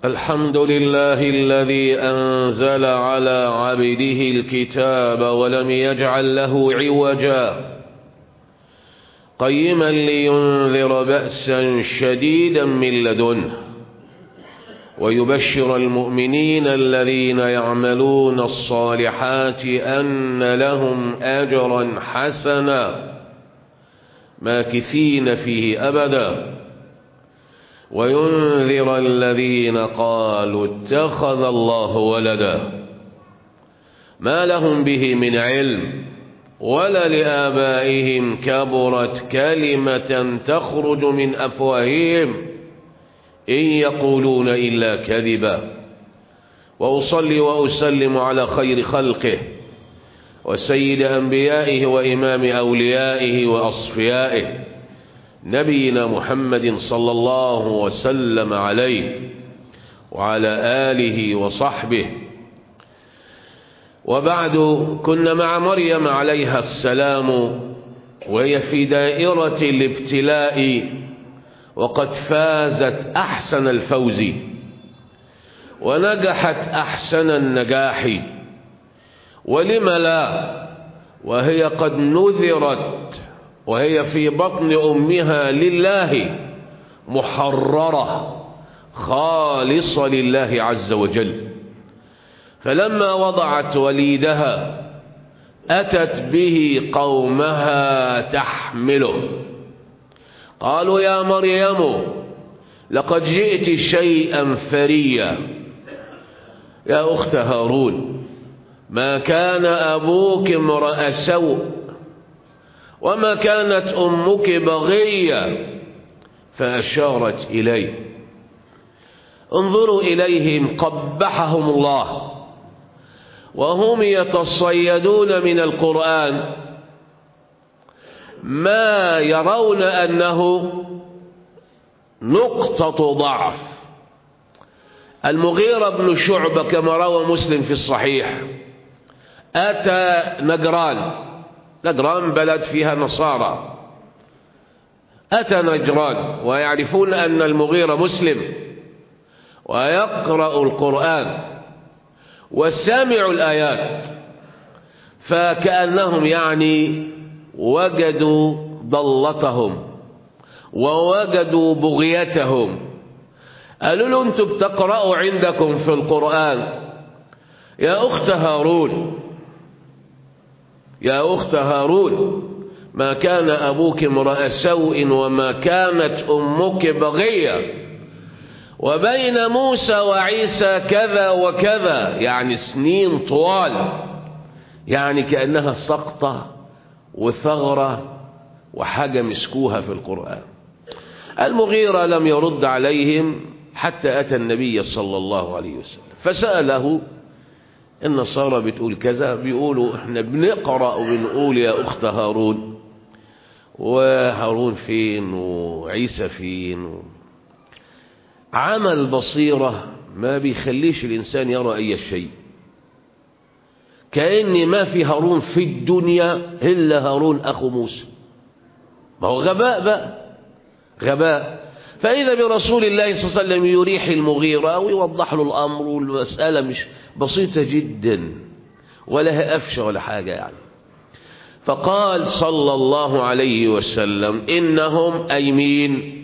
الحمد لله الذي أنزل على عبده الكتاب ولم يجعل له عوجا قيما لينذر بأسا شديدا من لدنه ويبشر المؤمنين الذين يعملون الصالحات أن لهم أجرا حسنا ماكثين فيه أبدا وينذر الذين قالوا اتخذ الله ولدا ما لهم به من علم ولا لآبائهم كبرت كلمة تخرج من أفواههم إن يقولون إلا كذبا وأصلي وأسلم على خير خلقه وسيد أنبيائه وإمام أوليائه وأصفيائه نبينا محمد صلى الله وسلم عليه وعلى آله وصحبه وبعد كنا مع مريم عليها السلام وهي في دائرة الابتلاء وقد فازت أحسن الفوز ونجحت أحسن النجاح ولم لا وهي قد نذرت وهي في بطن أمها لله محررة خالصة لله عز وجل فلما وضعت وليدها أتت به قومها تحمله قالوا يا مريم لقد جئت شيئا فريا يا أخت هارون ما كان أبوك امرأ سوء وما كانت أمك بغية فأشارت إليه انظروا إليهم قبحهم الله وهم يتصيدون من القرآن ما يرون أنه نقطة ضعف المغيرة بن شعبة كما روى مسلم في الصحيح أتى نجران نجران بلد فيها نصارى أتى نجران ويعرفون أن المغيرة مسلم ويقرأ القرآن وسامع الآيات فكأنهم يعني وجدوا ضلتهم ووجدوا بغيتهم قالوا له انتم بتقرأوا عندكم في القرآن يا أخت هارون يا أخت هارون ما كان أبوك امرأ سوء وما كانت أمك بغية وبين موسى وعيسى كذا وكذا يعني سنين طوال يعني كأنها سقطة وثغرة وحاجة مسكوها في القرآن المغيرة لم يرد عليهم حتى أتى النبي صلى الله عليه وسلم فسأله النصارى بتقول كذا بيقولوا احنا بنقرأ وبنقول يا أخت هارون وهارون فين وعيسى فين عمل بصيرة ما بيخليش الإنسان يرى أي شيء كأن ما في هارون في الدنيا إلا هارون أخو موسى ما هو غباء بقى غباء فإذا برسول الله صلى الله عليه وسلم يريح المغيرة ويوضح له الأمر والمسألة مش بسيطة جدا ولا أفشى ولا حاجة يعني فقال صلى الله عليه وسلم إنهم أي مين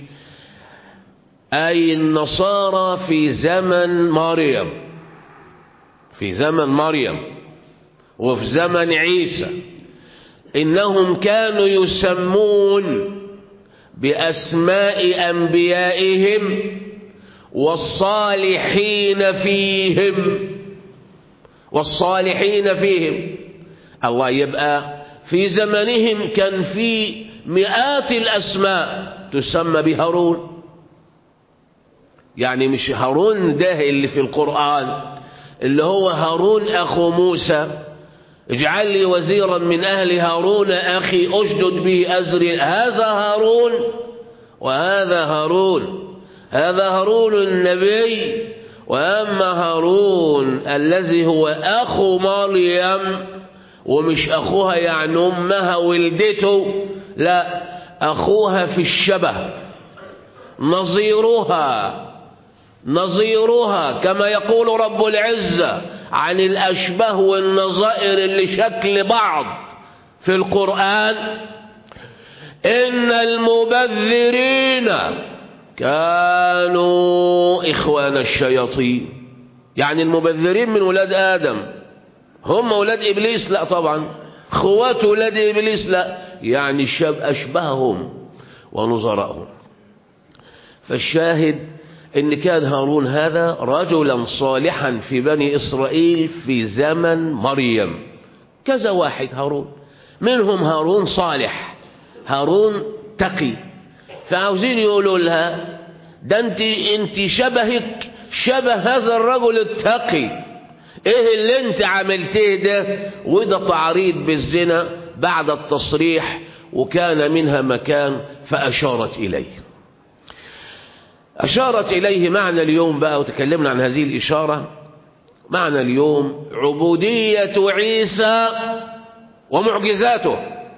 أي النصارى في زمن مريم في زمن مريم وفي زمن عيسى إنهم كانوا يسمون بأسماء أنبيائهم والصالحين فيهم والصالحين فيهم الله يبقى في زمنهم كان في مئات الأسماء تسمى بهارون يعني مش هارون ده اللي في القرآن اللي هو هارون أخو موسى اجعل لي وزيرا من أهل هارون أخي أشدد به أزري هذا هارون وهذا هارون هذا هارون النبي وأما هارون الذي هو أخو مريم ومش أخوها يعني أمها ولدته لا أخوها في الشبه نظيرها نظيرها كما يقول رب العزة عن الأشباه والنظائر اللي شكل بعض في القرآن إن المبذرين كانوا إخوان الشياطين يعني المبذرين من ولاد آدم هم ولاد إبليس لا طبعا خوات ولاد إبليس لا يعني الشاب أشبههم ونظرائهم فالشاهد إن كان هارون هذا رجلا صالحا في بني إسرائيل في زمن مريم كذا واحد هارون منهم هارون صالح هارون تقي فعاوزين يقولوا لها ده انت انت شبهك شبه هذا الرجل التقي ايه اللي انت عملتيه ده وده تعريض بالزنا بعد التصريح وكان منها مكان فأشارت إليه أشارت إليه معنى اليوم بقى وتكلمنا عن هذه الإشارة معنى اليوم عبودية عيسى ومعجزاته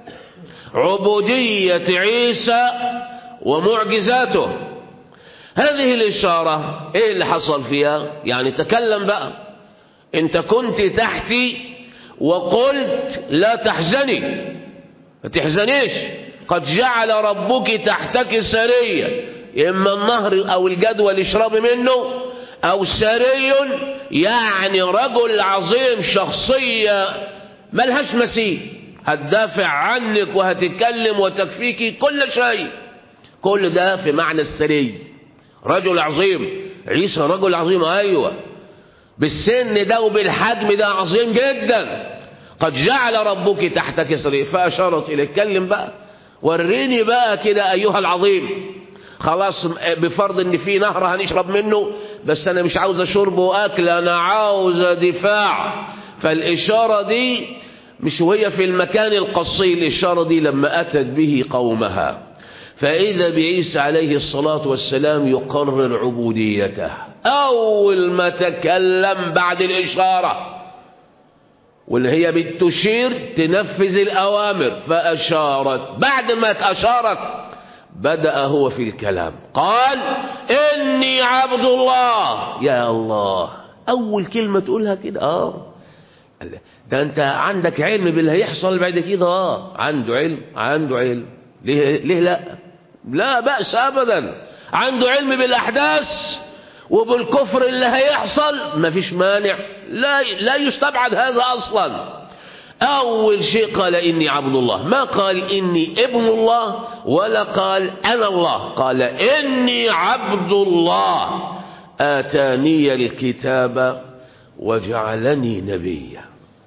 عبودية عيسى ومعجزاته هذه الإشارة إيه اللي حصل فيها يعني تكلم بقى انت كنت تحتي وقلت لا تحزني ما تحزنيش قد جعل ربك تحتك سريا إما النهر أو الجدول اشربي منه أو سري يعني رجل عظيم شخصية ملهاش مثيل هتدافع عنك وهتتكلم وتكفيك كل شيء كل ده في معنى السري رجل عظيم عيسى رجل عظيم أيوة بالسن ده وبالحجم ده عظيم جدا قد جعل ربك تحتك سرير فأشارت إليه اتكلم بقى وريني بقى كده أيها العظيم خلاص بفرض ان في نهر هنشرب منه بس انا مش عاوز شرب واكل انا عاوز دفاع فالاشارة دي مش وهي في المكان القصي الاشارة دي لما اتت به قومها فاذا بعيسى عليه الصلاة والسلام يقرر عبوديته اول ما تكلم بعد الاشارة واللي هي بتشير تنفذ الأوامر فأشارت بعد ما أشارت بدأ هو في الكلام قال إني عبد الله يا الله أول كلمة تقولها كده آه ده أنت عندك علم باللي هيحصل بعد كده آه عنده علم عنده علم ليه, ليه لا لا بأس أبدا عنده علم بالأحداث وبالكفر اللي هيحصل مفيش مانع لا لا يستبعد هذا اصلا اول شيء قال اني عبد الله ما قال اني ابن الله ولا قال انا الله قال اني عبد الله اتاني الكتاب وجعلني نبيا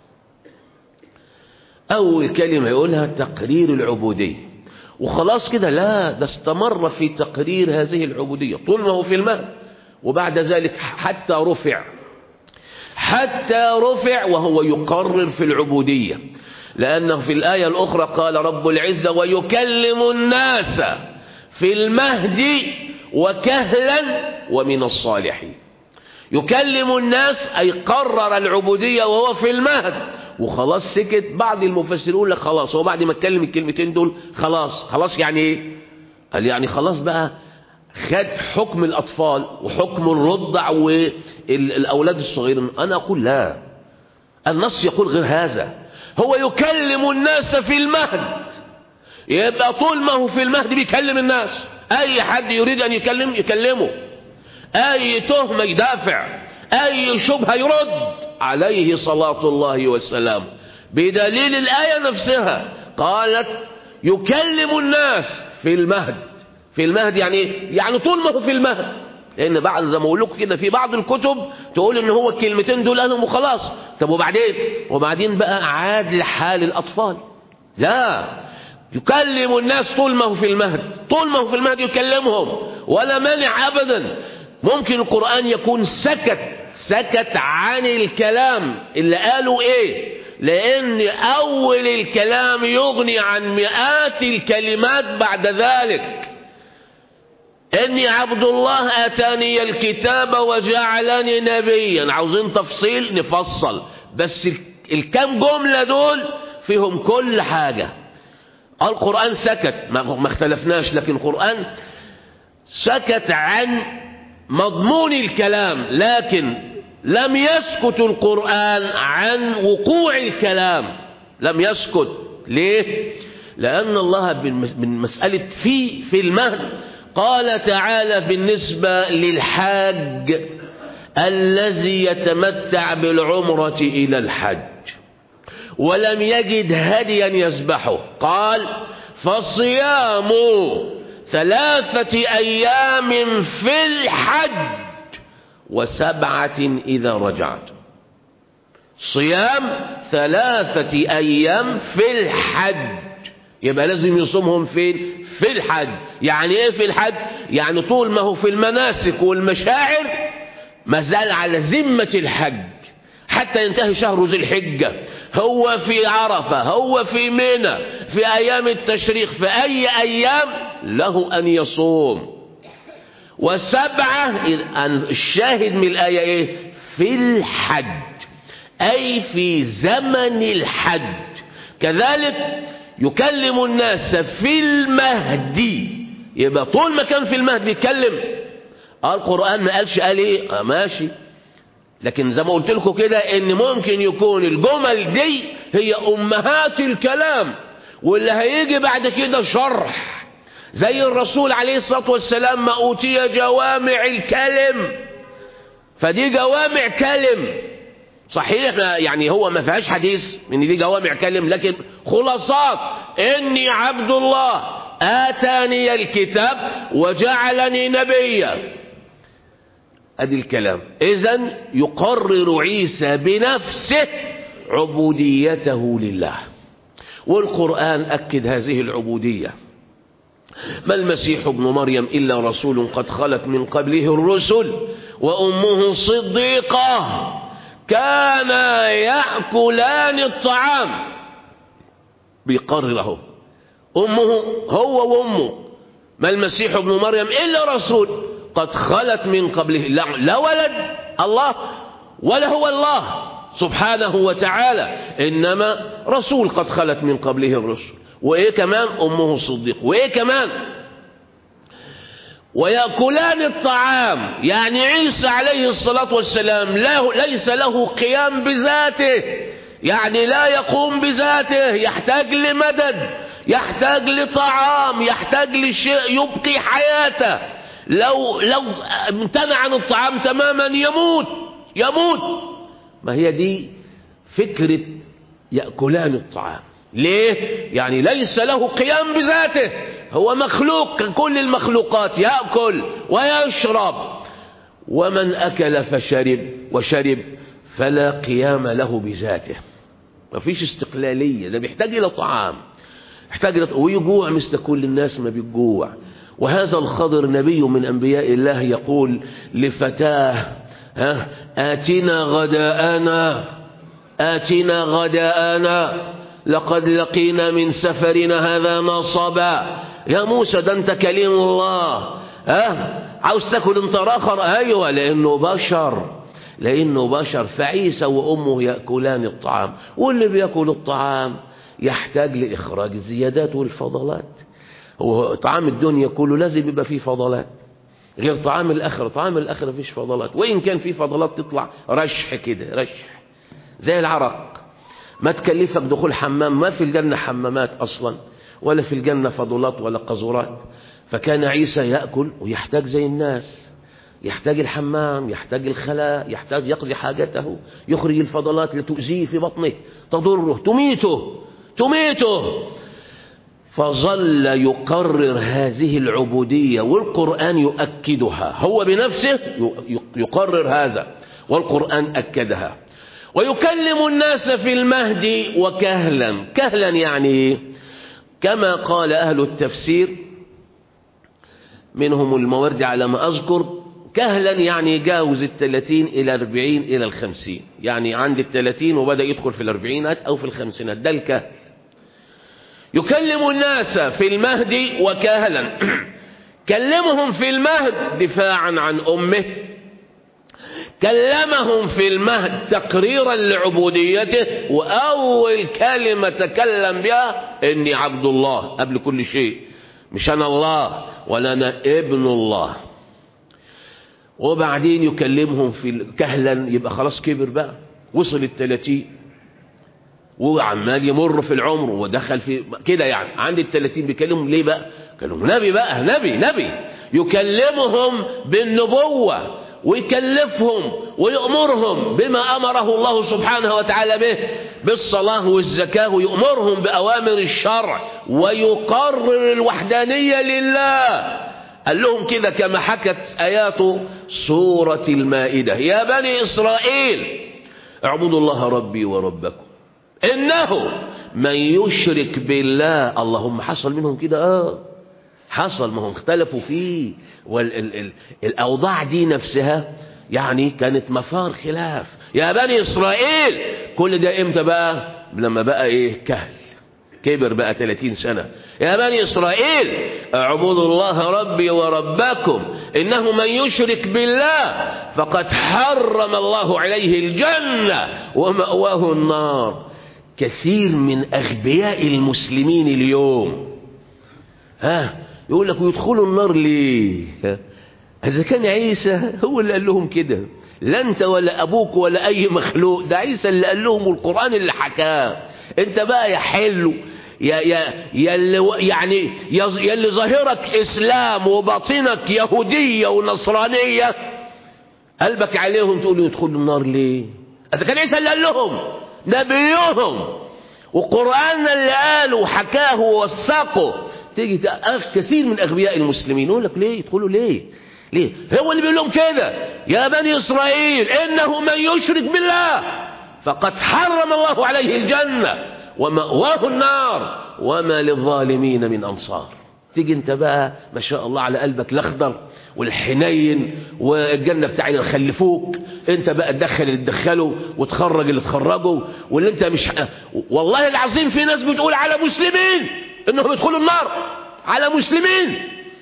اول كلمه يقولها تقرير العبوديه وخلاص كده لا ده استمر في تقرير هذه العبوديه طول ما هو في المهد وبعد ذلك حتى رفع حتى رفع وهو يقرر في العبودية لأنه في الآية الأخرى قال رب العزة ويكلم الناس في المهد وكهلا ومن الصالحين يكلم الناس أي قرر العبودية وهو في المهد وخلاص سكت بعض المفسرين يقول لك خلاص هو بعد ما اتكلم الكلمتين دول خلاص خلاص يعني ايه قال يعني خلاص بقى خد حكم الأطفال وحكم الرضع والأولاد الصغيرين أنا أقول لا النص يقول غير هذا هو يكلم الناس في المهد يبقى طول ما هو في المهد بيكلم الناس أي حد يريد أن يكلم يكلمه أي تهمة يدافع أي شبهة يرد عليه صلاة الله والسلام بدليل الآية نفسها قالت يكلم الناس في المهد في المهد يعني ايه يعني طول ما هو في المهد لان بعد زي ما اقول لكم كده في بعض الكتب تقول ان هو الكلمتين دول قالهم وخلاص طب وبعدين وبعدين بقى عاد لحال الاطفال لا يكلم الناس طول ما هو في المهد طول ما هو في المهد يكلمهم ولا مانع ابدا ممكن القران يكون سكت سكت عن الكلام اللي قالوا ايه لان اول الكلام يغني عن مئات الكلمات بعد ذلك اني عبد الله اتاني الكتاب وجعلني نبيا عاوزين تفصيل نفصل بس الكام جملة دول فيهم كل حاجة القرآن سكت ما اختلفناش لكن القرآن سكت عن مضمون الكلام لكن لم يسكت القرآن عن وقوع الكلام لم يسكت ليه لأن الله من مسألة في في المهد قال تعالى بالنسبة للحاج الذي يتمتع بالعمرة إلى الحج ولم يجد هديا يذبحه قال فصيام ثلاثة أيام في الحج وسبعة إذا رجعت صيام ثلاثة أيام في الحج يبقى لازم يصومهم فين في الحج يعني ايه في الحج يعني طول ما هو في المناسك والمشاعر ما زال على ذمة الحج حتى ينتهي شهر ذي الحجة هو في عرفة هو في منى في أيام التشريق في أي أيام له أن يصوم وسبعة الشاهد من الآية إيه في الحج أي في زمن الحج كذلك يكلم الناس في المهدي يبقى طول ما كان في المهد بيتكلم القرآن ما قالش قال ايه آه ماشي لكن زي ما قلت لكم كده ان ممكن يكون الجمل دي هي امهات الكلام واللي هيجي بعد كده شرح زي الرسول عليه الصلاة والسلام ما اوتي جوامع الكلم فدي جوامع كلم صحيح يعني هو ما فيهاش حديث ان دي جوامع كلم لكن خلاصات اني عبد الله اتاني الكتاب وجعلني نبيا ادي الكلام اذا يقرر عيسى بنفسه عبوديته لله والقرآن أكد هذه العبودية ما المسيح ابن مريم إلا رسول قد خلت من قبله الرسل وأمه صديقة كانا يأكلان الطعام بيقرره أمه هو وأمه ما المسيح ابن مريم إلا رسول قد خلت من قبله لا, لا ولد الله ولا هو الله سبحانه وتعالى إنما رسول قد خلت من قبله الرسل وإيه كمان أمه صديق وإيه كمان ويأكلان الطعام يعني عيسى عليه الصلاة والسلام له ليس له قيام بذاته يعني لا يقوم بذاته يحتاج لمدد يحتاج لطعام يحتاج لشيء يبقي حياته لو لو امتنع عن الطعام تماما يموت يموت ما هي دي فكرة يأكلان الطعام ليه يعني ليس له قيام بذاته هو مخلوق ككل المخلوقات يأكل ويشرب ومن أكل فشرب وشرب فلا قيام له بذاته ما فيش استقلالية ده بيحتاج إلى طعام يحتاج إلى ويجوع مثل كل الناس ما بيجوع وهذا الخضر نبي من أنبياء الله يقول لفتاه ها آتنا غداءنا آتنا غداءنا لقد لقينا من سفرنا هذا نصبا يا موسى ده انت كليم الله ها عاوز تاكل انت اخر ايوه لانه بشر لانه بشر فعيسى وامه ياكلان الطعام واللي بياكل الطعام يحتاج لاخراج الزيادات والفضلات هو طعام الدنيا كله لازم يبقى فيه فضلات غير طعام الاخره طعام الاخره فيش فضلات وان كان فيه فضلات تطلع رشح كده رشح زي العرق ما تكلفك دخول حمام ما في الجنة حمامات أصلا ولا في الجنة فضلات ولا قذورات فكان عيسى يأكل ويحتاج زي الناس يحتاج الحمام يحتاج الخلاء يحتاج يقضي حاجته يخرج الفضلات لتؤذيه في بطنه تضره تميته تميته فظل يقرر هذه العبودية والقرآن يؤكدها هو بنفسه يقرر هذا والقرآن أكدها ويكلم الناس في المهد وكهلا كهلا يعني كما قال أهل التفسير منهم المورد على ما أذكر كهلا يعني يجاوز الثلاثين إلى الأربعين إلى الخمسين يعني عند الثلاثين وبدأ يدخل في الأربعينات أو في الخمسينات ده الكهل يكلم الناس في المهد وكهلا كلمهم في المهد دفاعا عن أمه كلمهم في المهد تقريرا لعبوديته وأول كلمة تكلم بها إني عبد الله قبل كل شيء مش أنا الله ولا أنا ابن الله وبعدين يكلمهم في كهلا يبقى خلاص كبر بقى وصل الثلاثين وعمال يمر في العمر ودخل في كده يعني عند الثلاثين بيكلمهم ليه بقى كلمهم نبي بقى نبي نبي يكلمهم بالنبوة ويكلفهم ويأمرهم بما أمره الله سبحانه وتعالى به بالصلاة والزكاة ويأمرهم بأوامر الشرع ويقرر الوحدانية لله قال لهم كده كما حكت آيات سورة المائدة يا بني إسرائيل اعبدوا الله ربي وربكم إنه من يشرك بالله اللهم حصل منهم كده آه حصل ما هم اختلفوا فيه والأوضاع دي نفسها يعني كانت مثار خلاف يا بني إسرائيل كل ده إمتى بقى لما بقى إيه كهل كبر بقى 30 سنة يا بني إسرائيل اعبدوا الله ربي وربكم إنه من يشرك بالله فقد حرم الله عليه الجنة ومأواه النار كثير من أغبياء المسلمين اليوم ها يقول لك ويدخلوا النار ليه إذا كان عيسى هو اللي قال لهم كده لا أنت ولا أبوك ولا أي مخلوق ده عيسى اللي قال لهم والقرآن اللي حكاه أنت بقى يا حلو يا يا يا اللي يعني يا اللي ظاهرك إسلام وباطنك يهودية ونصرانية قلبك عليهم تقول يدخلوا النار ليه إذا كان عيسى اللي قال لهم نبيهم وقرآننا اللي قاله وحكاه ووثقه تيجي كثير من أغبياء المسلمين يقول لك ليه يدخلوا ليه ليه هو اللي بيقول لهم كده يا بني إسرائيل إنه من يشرك بالله فقد حرم الله عليه الجنة ومأواه النار وما للظالمين من أنصار تيجي انت بقى ما شاء الله على قلبك الأخضر والحنين والجنة بتاع اللي خلفوك انت بقى تدخل اللي تدخله وتخرج اللي تخرجه واللي انت مش والله العظيم في ناس بتقول على مسلمين انهم يدخلوا النار على مسلمين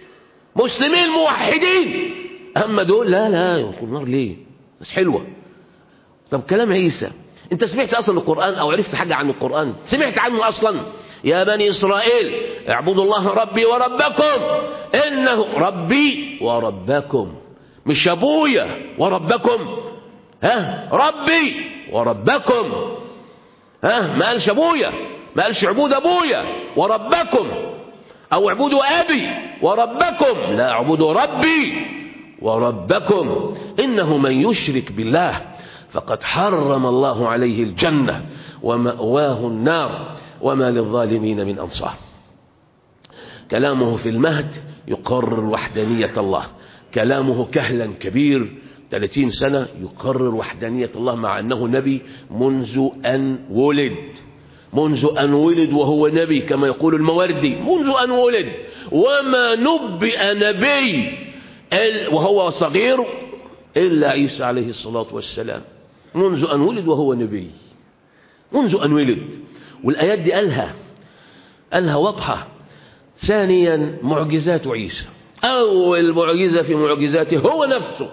مسلمين موحدين اما دول لا لا يدخلوا النار ليه بس حلوة طب كلام عيسى انت سمعت اصلا القرآن او عرفت حاجة عن القرآن سمعت عنه اصلا يا بني اسرائيل اعبدوا الله ربي وربكم انه ربي وربكم مش ابويا وربكم ها ربي وربكم ها ما قالش ابويا ما قالش اعبدوا ابويا وربكم او اعبدوا ابي وربكم لا اعبدوا ربي وربكم انه من يشرك بالله فقد حرم الله عليه الجنة ومأواه النار وما للظالمين من أنصار كلامه في المهد يقرر وحدانية الله كلامه كهلا كبير 30 سنة يقرر وحدانية الله مع أنه نبي منذ أن ولد منذ أن ولد وهو نبي كما يقول الموردي منذ أن ولد وما نبئ نبي وهو صغير إلا عيسى عليه الصلاة والسلام منذ أن ولد وهو نبي منذ أن ولد والآيات دي قالها قالها واضحة ثانيا معجزات عيسى أول معجزة في معجزاته هو نفسه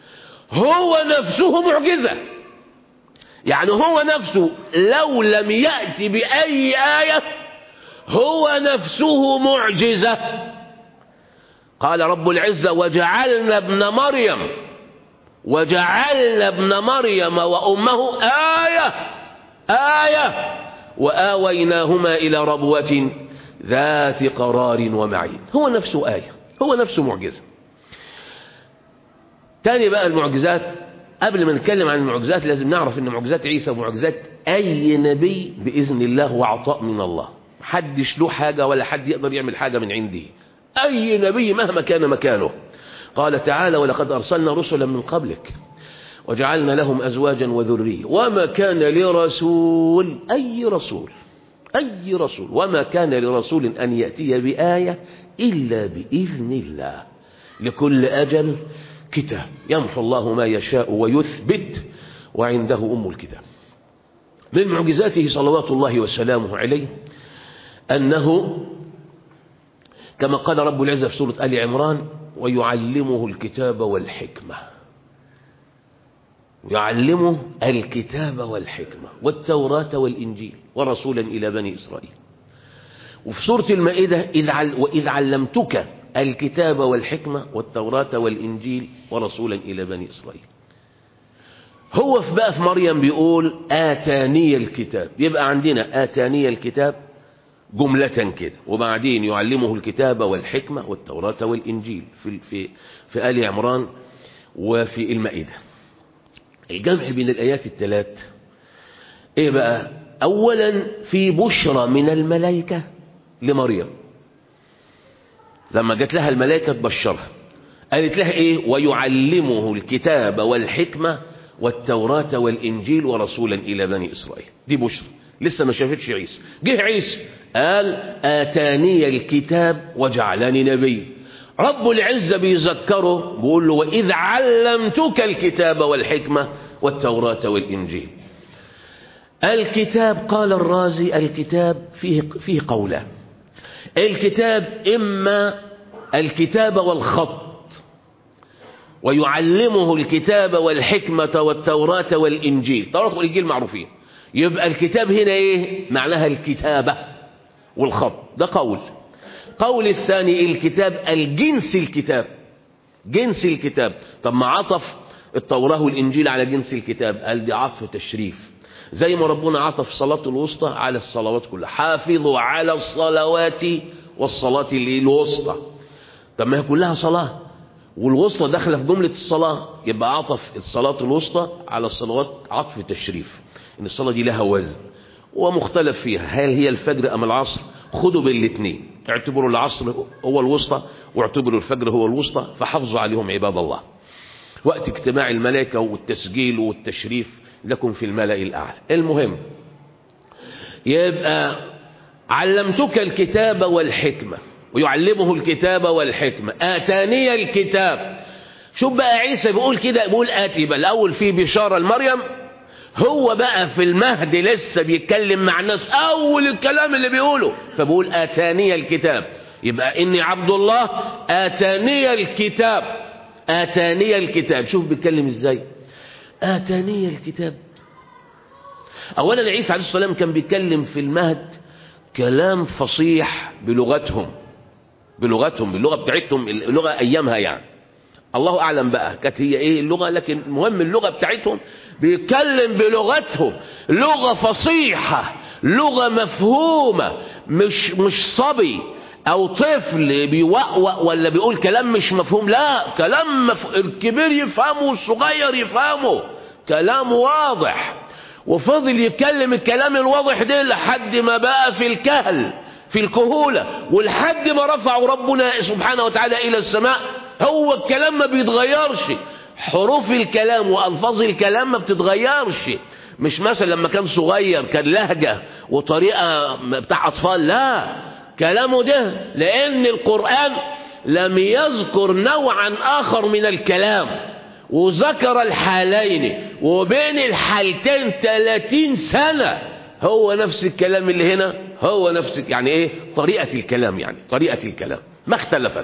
هو نفسه معجزة يعني هو نفسه لو لم يأتي بأي آية هو نفسه معجزة قال رب العزة وجعلنا ابن مريم وجعلنا ابن مريم وأمه آية آية وآويناهما إلى ربوة ذات قرار ومعين هو نفسه آية هو نفسه معجزة تاني بقى المعجزات قبل ما نتكلم عن المعجزات لازم نعرف ان معجزات عيسى ومعجزات اي نبي باذن الله وعطاء من الله محدش له حاجه ولا حد يقدر يعمل حاجه من عنده اي نبي مهما كان مكانه قال تعالى ولقد ارسلنا رسلا من قبلك وجعلنا لهم ازواجا وذريه وما كان لرسول اي رسول اي رسول وما كان لرسول ان ياتي بايه الا باذن الله لكل اجل كتاب يمحو الله ما يشاء ويثبت وعنده أم الكتاب من معجزاته صلوات الله وسلامه عليه أنه كما قال رب العزة في سورة آل عمران ويعلمه الكتاب والحكمة يعلمه الكتاب والحكمة والتوراة والإنجيل ورسولا إلى بني إسرائيل وفي سورة المائدة إذ وإذ علمتك الكتاب والحكمة والتوراة والإنجيل ورسولا إلى بني إسرائيل هو في بقى في مريم بيقول آتاني الكتاب يبقى عندنا آتاني الكتاب جملة كده وبعدين يعلمه الكتاب والحكمة والتوراة والإنجيل في, في, في آل عمران وفي المائدة الجمع بين الآيات الثلاث إيه بقى أولا في بشرى من الملائكة لمريم لما جت لها الملائكة تبشرها قالت لها إيه ويعلمه الكتاب والحكمة والتوراة والإنجيل ورسولا إلى بني إسرائيل دي بشرى لسه ما شافتش عيسى جه عيسى قال آتاني الكتاب وجعلني نبي رب العزة بيذكره بيقول له وإذ علمتك الكتاب والحكمة والتوراة والإنجيل الكتاب قال الرازي الكتاب فيه, فيه قولان الكتاب إما الكتاب والخط ويعلمه الكتاب والحكمة والتوراة والإنجيل التوراة والإنجيل معروفين يبقى الكتاب هنا إيه معناها الكتابة والخط ده قول قول الثاني الكتاب الجنس الكتاب جنس الكتاب طب ما عطف التوراة والإنجيل على جنس الكتاب قال دي عطف تشريف زي ما ربنا عطف الصلاة الوسطى على الصلوات كلها حافظوا على الصلوات والصلاة الوسطى طب ما هي كلها صلاة والوسطى داخله في جملة الصلاة يبقى عطف الصلاة الوسطى على الصلوات عطف تشريف ان الصلاة دي لها وزن ومختلف فيها هل هي الفجر ام العصر خدوا بالاثنين اعتبروا العصر هو الوسطى واعتبروا الفجر هو الوسطى فحافظوا عليهم عباد الله وقت اجتماع الملائكة والتسجيل والتشريف لكم في الملأ الأعلى المهم يبقى علمتك الكتاب والحكمة ويعلمه الكتاب والحكمة آتاني الكتاب شوف بقى عيسى بيقول كده بيقول آتي بقى الأول في بشارة لمريم هو بقى في المهد لسه بيتكلم مع الناس أول الكلام اللي بيقوله فبيقول آتاني الكتاب يبقى إني عبد الله آتاني الكتاب آتاني الكتاب شوف بيتكلم إزاي آتاني الكتاب أولا عيسى عليه السلام كان بيتكلم في المهد كلام فصيح بلغتهم بلغتهم باللغة بتاعتهم اللغة أيامها يعني الله أعلم بقى كانت هي إيه اللغة لكن المهم اللغة بتاعتهم بيتكلم بلغتهم لغة فصيحة لغة مفهومة مش مش صبي أو طفل بيوقوق ولا بيقول كلام مش مفهوم لا كلام مف... الكبير يفهمه والصغير يفهمه كلام واضح وفضل يتكلم الكلام الواضح ده لحد ما بقى في الكهل في الكهولة ولحد ما رفعه ربنا سبحانه وتعالى إلى السماء هو الكلام ما بيتغيرش حروف الكلام وألفاظ الكلام ما بتتغيرش مش مثلا لما كان صغير كان لهجة وطريقة بتاع أطفال لا كلامه ده لأن القرآن لم يذكر نوعا آخر من الكلام وذكر الحالين وبين الحالتين 30 سنة هو نفس الكلام اللي هنا هو نفس يعني ايه طريقة الكلام يعني طريقة الكلام ما اختلفت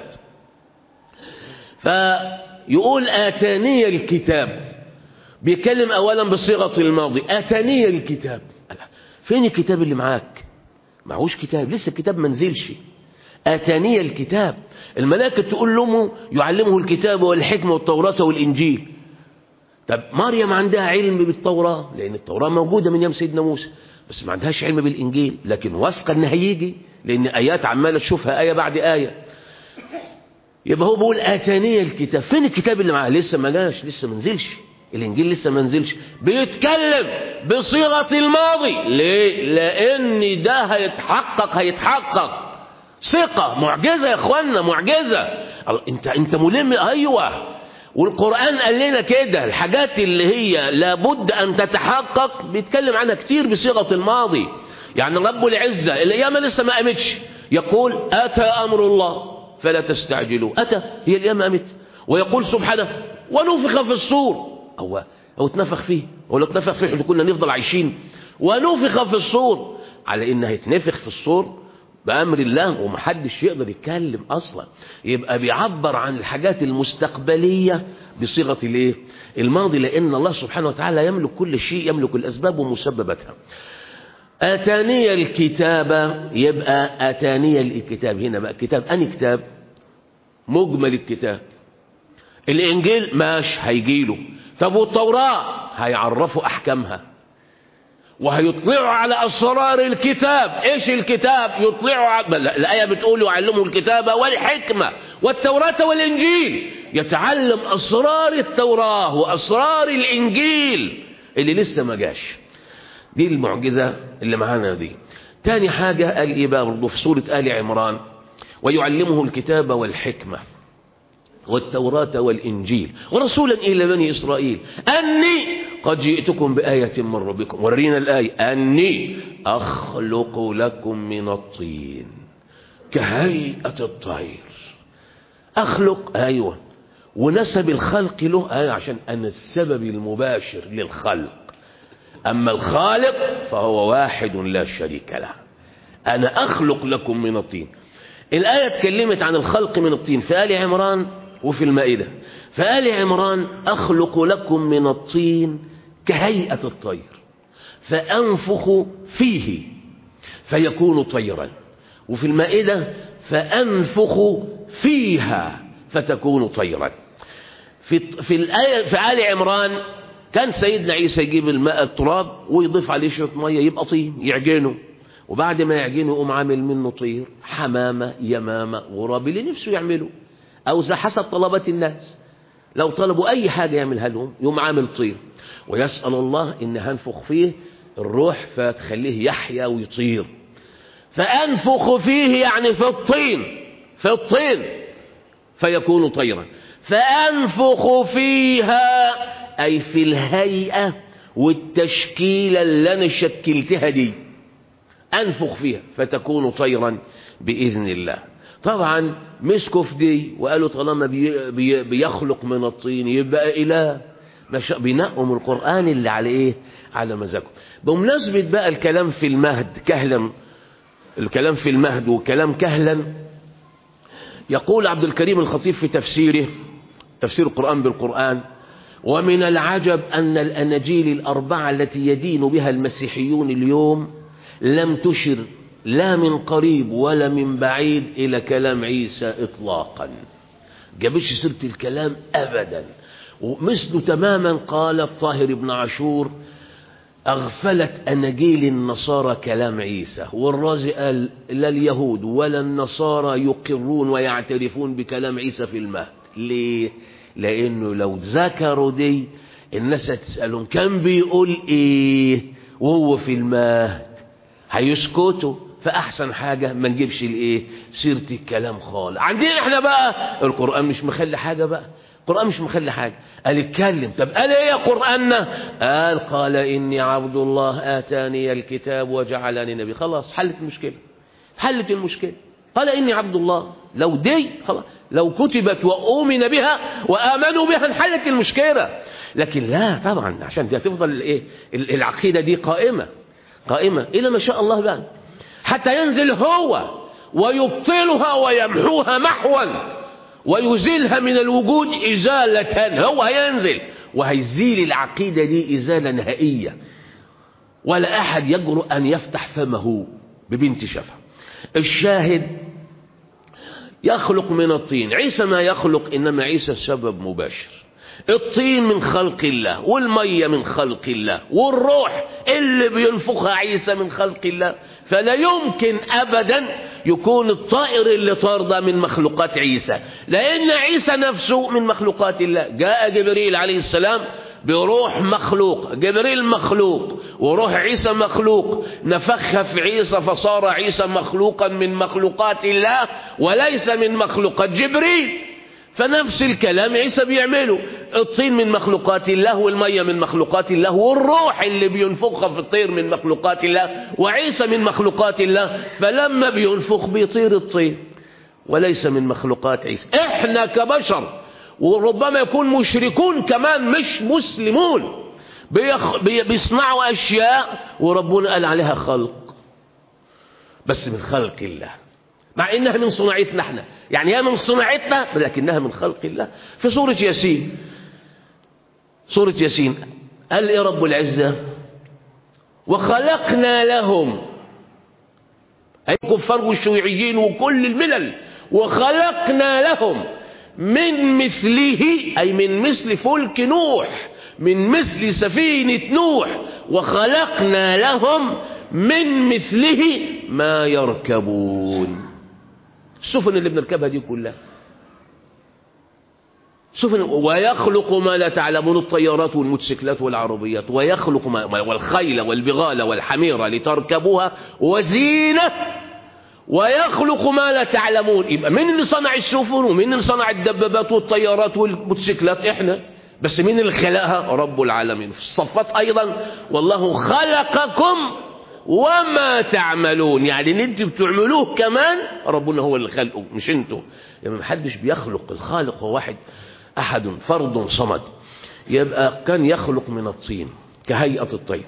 فيقول آتاني الكتاب بيتكلم أولا بصيغة الماضي آتاني الكتاب فين الكتاب اللي معاك معهوش كتاب لسه الكتاب منزلش آتاني الكتاب الملائكة تقول لهم يعلمه الكتاب والحكمة والتوراة والإنجيل طب مريم عندها علم بالتوراة لأن التوراة موجودة من يوم سيدنا موسى بس ما عندهاش علم بالإنجيل لكن واثقة إن هيجي لأن آيات عمالة تشوفها آية بعد آية يبقى هو بيقول آتاني الكتاب فين الكتاب اللي معاه لسه ما جاش لسه ما نزلش الإنجيل لسه ما نزلش بيتكلم بصيغة الماضي ليه لأن ده هيتحقق هيتحقق ثقة معجزة يا اخوانا معجزة انت انت ملم ايوه والقرآن قال لنا كده الحاجات اللي هي لابد ان تتحقق بيتكلم عنها كتير بصيغة الماضي يعني رب العزة القيامة لسه ما قامتش يقول اتى امر الله فلا تستعجلوا اتى هي القيامة قامت ويقول سبحانه ونفخ في الصور هو هو اتنفخ فيه هو لو اتنفخ فيه احنا كنا نفضل عايشين ونفخ في الصور على ان هيتنفخ في الصور بأمر الله ومحدش يقدر يتكلم أصلا يبقى بيعبر عن الحاجات المستقبلية بصيغة الايه الماضي لأن الله سبحانه وتعالى يملك كل شيء يملك الأسباب ومسبباتها آتاني الكتاب يبقى آتاني الكتاب هنا بقى كتاب أني كتاب مجمل الكتاب الإنجيل ماش هيجيله طب والتوراة هيعرفوا أحكامها وهيطلعوا على أسرار الكتاب إيش الكتاب يطلعوا على... الآية بتقول يعلموا الكتاب والحكمة والتوراة والإنجيل يتعلم أسرار التوراة وأسرار الإنجيل اللي لسه ما جاش دي المعجزة اللي معانا دي تاني حاجة قال إيه بقى برضه في سورة آل عمران ويعلمه الكتاب والحكمة والتوراة والإنجيل ورسولا إلى بني إسرائيل أني قد جئتكم بآية من ربكم ورينا الآية أني أخلق لكم من الطين كهيئة الطير أخلق أيوة ونسب الخلق له أيوة عشان أنا السبب المباشر للخلق أما الخالق فهو واحد لا شريك له أنا أخلق لكم من الطين الآية اتكلمت عن الخلق من الطين في آل عمران وفي المائدة فآل عمران أخلق لكم من الطين كهيئة الطير فأنفخ فيه فيكون طيرا وفي المائدة فأنفخ فيها فتكون طيرا في في الآية في آل عمران كان سيدنا عيسى يجيب الماء التراب ويضيف عليه شوية مية يبقى طين يعجنه وبعد ما يعجنه يقوم عامل منه طير حمامة يمامة غراب اللي نفسه يعمله أو حسب طلبات الناس لو طلبوا أي حاجة يعملها لهم يقوم عامل طير ويسأل الله إن هنفخ فيه الروح فتخليه يحيا ويطير فأنفخ فيه يعني في الطين في الطين فيكون طيرا فأنفخ فيها أي في الهيئة والتشكيلة اللي أنا شكلتها دي أنفخ فيها فتكون طيرا بإذن الله طبعا مسكوا في دي وقالوا طالما بي بي بيخلق من الطين يبقى إله بينقوا من القرآن اللي على إيه على مزاجهم بمناسبة بقى الكلام في المهد كهلا الكلام في المهد وكلام كهلا يقول عبد الكريم الخطيب في تفسيره تفسير القرآن بالقرآن ومن العجب أن الأناجيل الأربعة التي يدين بها المسيحيون اليوم لم تشر لا من قريب ولا من بعيد إلى كلام عيسى إطلاقا جابش سيرة الكلام أبدا ومثله تماما قال الطاهر بن عاشور أغفلت أناجيل النصارى كلام عيسى والرازي قال لا اليهود ولا النصارى يقرون ويعترفون بكلام عيسى في المهد ليه؟ لأنه لو ذكروا دي الناس هتسألهم كان بيقول إيه وهو في المهد هيسكتوا فأحسن حاجة ما نجيبش الإيه سيرة الكلام خالص عندنا إحنا بقى القرآن مش مخلي حاجة بقى القرآن مش مخلي حاجة قال اتكلم طب قال ايه يا قرآننا قال قال إني عبد الله آتاني الكتاب وجعلني نبي خلاص حلت المشكلة حلت المشكلة قال إني عبد الله لو دي خلاص لو كتبت وأؤمن بها وآمنوا بها انحلت المشكلة لكن لا طبعا عشان دي هتفضل الايه العقيدة دي قائمة قائمة إلى ما شاء الله بقى حتى ينزل هو ويبطلها ويمحوها محوا ويزيلها من الوجود إزالة هو هينزل وهيزيل العقيدة دي إزالة نهائية ولا أحد يجرؤ أن يفتح فمه ببنت شفا الشاهد يخلق من الطين عيسى ما يخلق إنما عيسى سبب مباشر الطين من خلق الله والمية من خلق الله والروح اللي بينفخها عيسى من خلق الله فلا يمكن أبدا يكون الطائر اللي طار ده من مخلوقات عيسى لأن عيسى نفسه من مخلوقات الله جاء جبريل عليه السلام بروح مخلوق جبريل مخلوق وروح عيسى مخلوق نفخها في عيسى فصار عيسى مخلوقا من مخلوقات الله وليس من مخلوقات جبريل فنفس الكلام عيسى بيعمله الطين من مخلوقات الله والمية من مخلوقات الله والروح اللي بينفخها في الطير من مخلوقات الله وعيسى من مخلوقات الله فلما بينفخ بيطير الطير وليس من مخلوقات عيسى احنا كبشر وربما يكون مشركون كمان مش مسلمون بيخ... بي... بيصنعوا اشياء وربنا قال عليها خلق بس من خلق الله مع انها من صناعتنا احنا يعني هي من صناعتنا لكنها من خلق الله في سورة ياسين سورة ياسين قال ايه رب العزة وخلقنا لهم اي الكفار والشيوعيين وكل الملل وخلقنا لهم من مثله أي من مثل فلك نوح من مثل سفينة نوح وخلقنا لهم من مثله ما يركبون السفن اللي بنركبها دي كلها سفن ويخلق ما لا تعلمون الطيارات والموتوسيكلات والعربيات ويخلق ما والخيل والبغال والحمير لتركبوها وزينة ويخلق ما لا تعلمون يبقى مين اللي صنع السفن ومين اللي صنع الدبابات والطيارات والموتوسيكلات احنا بس مين اللي خلقها رب العالمين في الصفات ايضا والله خلقكم وما تعملون يعني اللي انتوا بتعملوه كمان ربنا هو اللي خلقه مش انتوا يعني ما حدش بيخلق الخالق هو واحد احد فرد صمد يبقى كان يخلق من الطين كهيئة الطير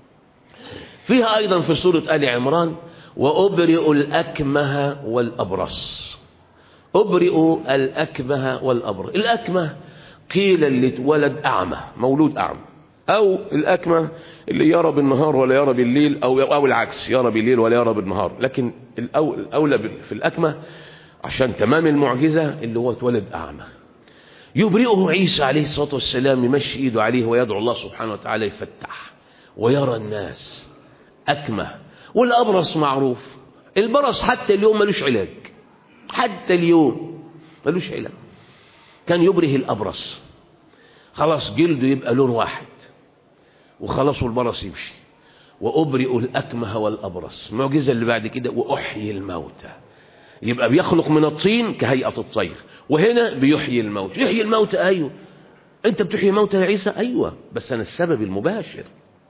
فيها ايضا في سورة آل عمران وأبرئ الأكمه والأبرص أبرئ الأكمه والأبرص الأكمه قيل اللي اتولد أعمى مولود أعمى أو الأكمه اللي يرى بالنهار ولا يرى بالليل أو, أو العكس يرى بالليل ولا يرى بالنهار لكن الأولى في الأكمه عشان تمام المعجزة اللي هو اتولد أعمى يبرئه عيسى عليه الصلاة والسلام يمشي إيده عليه ويدعو الله سبحانه وتعالى يفتح ويرى الناس أكمه والأبرص معروف البرص حتى اليوم ملوش علاج حتى اليوم ملوش علاج كان يبره الأبرص خلاص جلده يبقى لون واحد وخلاص البرص يمشي وأبرئ الأكمه والأبرص المعجزة اللي بعد كده وأحيي الموتى يبقى بيخلق من الطين كهيئة الطير وهنا بيحيي الموت يحيي الموت أيوه أنت بتحيي موتى يا عيسى أيوه بس أنا السبب المباشر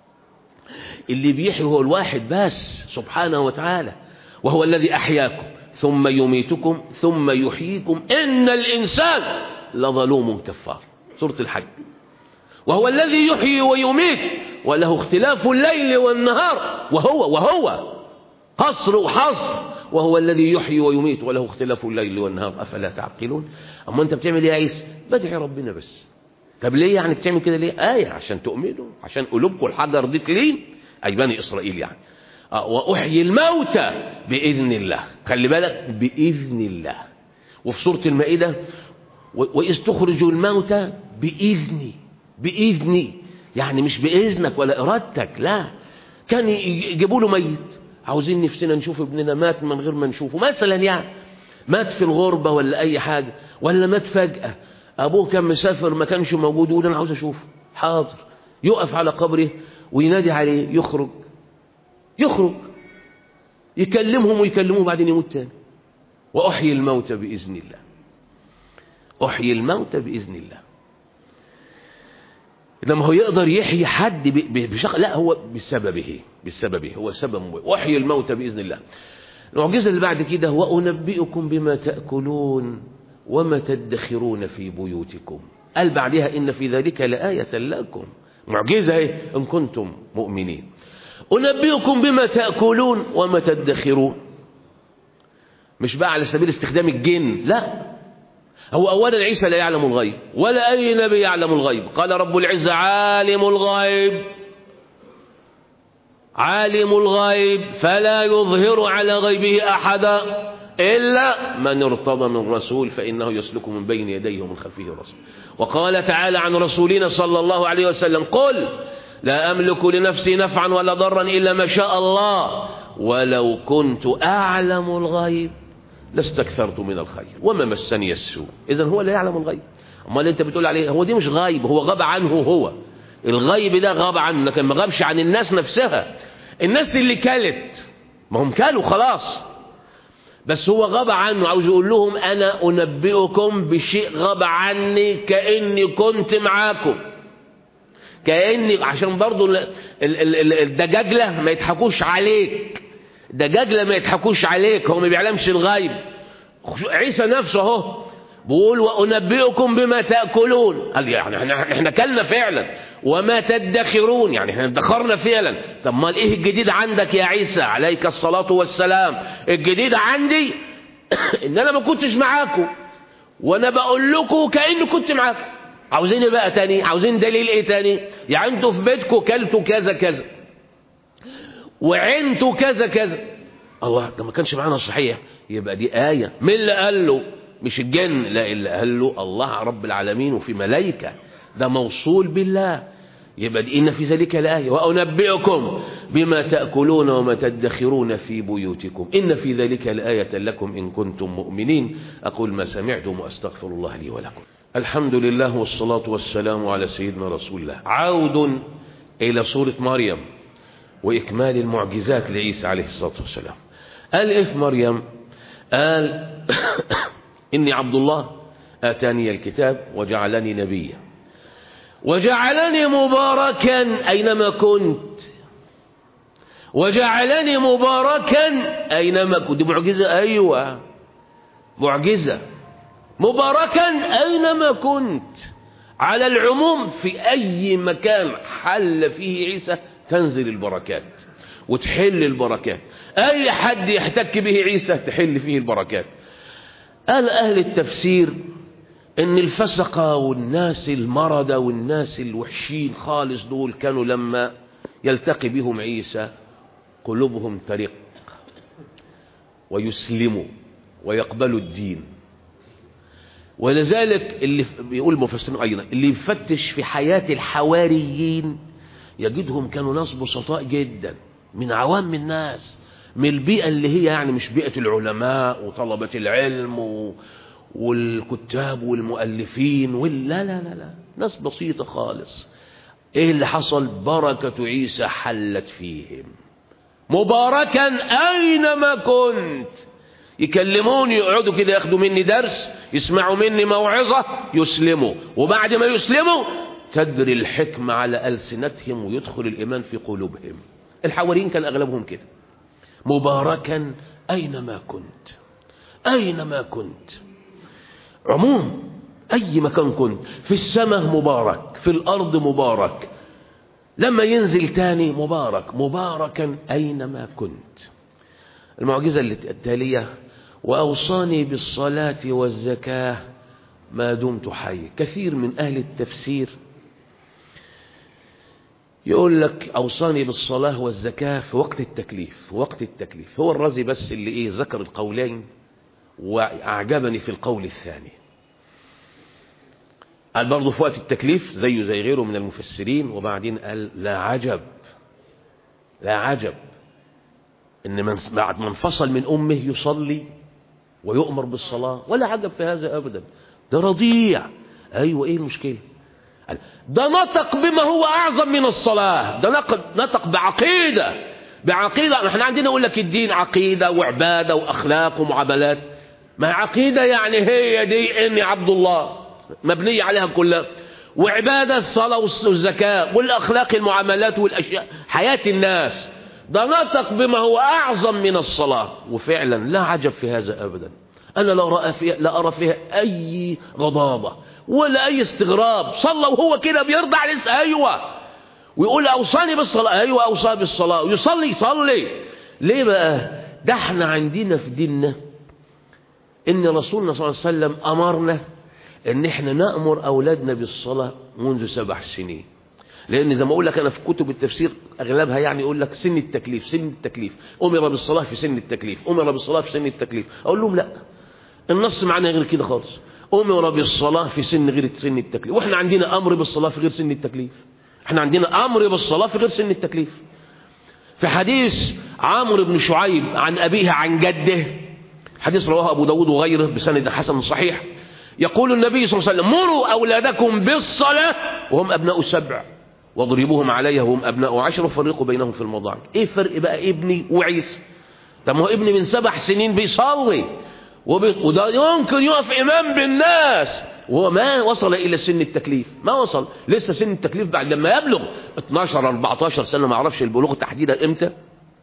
اللي بيحيي هو الواحد بس سبحانه وتعالى وهو الذي أحياكم ثم يميتكم ثم يحييكم إن الإنسان لظلوم كفار سورة الحج وهو الذي يحيي ويميت وله اختلاف الليل والنهار وهو وهو قصر وحصر وهو الذي يحيي ويميت وله اختلاف الليل والنهار أفلا تعقلون أما أنت بتعمل إيه يا عيسى بدعي ربنا بس طب ليه يعني بتعمل كده ليه آية عشان تؤمنوا عشان قلوبكم الحجر دي تلين أي بني إسرائيل يعني آه وأحيي الموتى بإذن الله خلي بالك بإذن الله وفي سورة المائدة وإذ تخرج الموتى بإذني بإذني يعني مش بإذنك ولا إرادتك لا كان يجيبوا له ميت عاوزين نفسنا نشوف ابننا مات من غير ما نشوفه مثلا يعني مات في الغربة ولا أي حاجة ولا مات فجأة أبوه كان مسافر ما كانش موجود يقول أنا عاوز أشوفه حاضر يقف على قبره وينادي عليه يخرج يخرج يكلمهم ويكلموه بعدين يموت تاني وأحيي الموت بإذن الله أحيي الموت بإذن الله لما هو يقدر يحيي حد بشق لا هو بسببه بسببه هو سبب وحي الموت بإذن الله المعجزة اللي بعد كده وأنبئكم بما تأكلون وما تدخرون في بيوتكم قال بعدها إن في ذلك لآية لكم معجزة ايه إن كنتم مؤمنين أنبئكم بما تأكلون وما تدخرون مش بقى على سبيل استخدام الجن لا هو أولا عيسى لا يعلم الغيب ولا أي نبي يعلم الغيب قال رب العزة عالم الغيب عالم الغيب فلا يظهر على غيبه أحدا إلا من ارتضى من رسول فإنه يسلك من بين يديه ومن خلفه رسول وقال تعالى عن رسولنا صلى الله عليه وسلم قل لا أملك لنفسي نفعا ولا ضرا إلا ما شاء الله ولو كنت أعلم الغيب لاستكثرت من الخير وما مسني السوء إذا هو لا يعلم الغيب أما اللي أنت بتقول عليه هو دي مش غيب هو غاب عنه هو الغيب ده غاب عنه لكن ما غابش عن الناس نفسها الناس اللي كلت ما هم كلوا خلاص بس هو غاب عنه عاوز يقول لهم أنا أنبئكم بشيء غاب عني كأني كنت معاكم كأني عشان برضو الدجاجلة ما يضحكوش عليك دجاجلة ما يضحكوش عليك هو ما بيعلمش الغيب عيسى نفسه اهو بيقول وأنبئكم بما تأكلون قال يعني احنا, احنا كلنا فعلا وما تدخرون يعني احنا ادخرنا فعلا طب ما ايه الجديد عندك يا عيسى عليك الصلاة والسلام الجديد عندي ان انا ما كنتش معاكم وانا بقول لكم كأني كنت معاكم عاوزين ايه بقى تاني عاوزين دليل ايه تاني يعني انتوا في بيتكم كلتوا كذا كذا وعنتوا كذا كذا الله ده ما كانش معانا صحيح يبقى دي آية مين اللي قال له مش الجن لا اللي قال له الله رب العالمين وفي ملائكة ده موصول بالله يبقى دي إن في ذلك الآية وأنبئكم بما تأكلون وما تدخرون في بيوتكم إن في ذلك الآية لكم إن كنتم مؤمنين أقول ما سمعتم وأستغفر الله لي ولكم الحمد لله والصلاة والسلام على سيدنا رسول الله عود إلى سورة مريم وإكمال المعجزات لعيسى عليه الصلاة والسلام قال إيه في مريم قال إني عبد الله آتاني الكتاب وجعلني نبيا وجعلني مباركا أينما كنت وجعلني مباركا أينما كنت دي معجزة أيوة معجزة مباركا أينما كنت على العموم في أي مكان حل فيه عيسى تنزل البركات وتحل البركات أي حد يحتك به عيسى تحل فيه البركات قال أهل التفسير ان الفسقة والناس المردة والناس الوحشين خالص دول كانوا لما يلتقي بهم عيسى قلوبهم ترق ويسلموا ويقبلوا الدين ولذلك اللي بيقول المفسرين ايضا اللي يفتش في حياة الحواريين يجدهم كانوا ناس بسطاء جدا من عوام الناس من البيئة اللي هي يعني مش بيئة العلماء وطلبة العلم و... والكتاب والمؤلفين وال... لا لا لا لا ناس بسيطة خالص ايه اللي حصل بركة عيسى حلت فيهم مباركا اينما كنت يكلموني يقعدوا كده ياخدوا مني درس يسمعوا مني موعظة يسلموا وبعد ما يسلموا تجري الحكمة على ألسنتهم ويدخل الإيمان في قلوبهم الحواريين كان أغلبهم كده مباركا أينما كنت أينما كنت عموم أي مكان كنت في السماء مبارك في الأرض مبارك لما ينزل تاني مبارك مباركا أينما كنت المعجزة التالية وأوصاني بالصلاة والزكاة ما دمت حي كثير من أهل التفسير يقول لك أوصاني بالصلاة والزكاة في وقت التكليف في وقت التكليف هو الرازي بس اللي إيه ذكر القولين وأعجبني في القول الثاني قال برضه في وقت التكليف زيه زي غيره من المفسرين وبعدين قال لا عجب لا عجب ان من بعد ما انفصل من امه يصلي ويؤمر بالصلاه ولا عجب في هذا ابدا ده رضيع ايوه ايه المشكله قال ده نطق بما هو اعظم من الصلاه ده نطق بعقيده بعقيده احنا عندنا يقول لك الدين عقيده وعباده واخلاق ومعاملات ما عقيده يعني هي دي اني عبد الله مبنيه عليها كلها وعباده الصلاه والزكاه والاخلاق المعاملات والاشياء حياه الناس ده نطق بما هو أعظم من الصلاة وفعلا لا عجب في هذا أبدا أنا لا, رأى فيها لا أرى فيها أي غضاضة ولا أي استغراب صلى وهو كده بيرضى على أيوة ويقول أوصاني بالصلاة أيوة أوصى بالصلاة ويصلي يصلي ليه بقى ده احنا عندنا في ديننا ان رسولنا صلى الله عليه وسلم أمرنا ان احنا نأمر أولادنا بالصلاة منذ سبع سنين لان زي ما اقول لك انا في كتب التفسير اغلبها يعني يقول لك سن التكليف سن التكليف امر بالصلاه في سن التكليف امر بالصلاه في سن التكليف اقول لهم لا النص معنا غير كده خالص امر بالصلاه في سن غير سن التكليف واحنا عندنا امر بالصلاه في غير سن التكليف احنا عندنا امر بالصلاه في غير سن التكليف في حديث عمرو بن شعيب عن ابيه عن جده حديث رواه ابو داود وغيره بسند حسن صحيح يقول النبي صلى الله عليه وسلم مروا اولادكم بالصلاه وهم ابناء سبع واضربوهم عليها وهم أبناء عشر وفرقوا بينهم في المضاجع ايه فرق بقى ابني وعيسى طب ما هو ابني من سبع سنين بيصلي وبي... وده يمكن يقف إمام بالناس وهو ما وصل إلى سن التكليف ما وصل لسه سن التكليف بعد لما يبلغ 12 14 سنة ما اعرفش البلوغ تحديدا امتى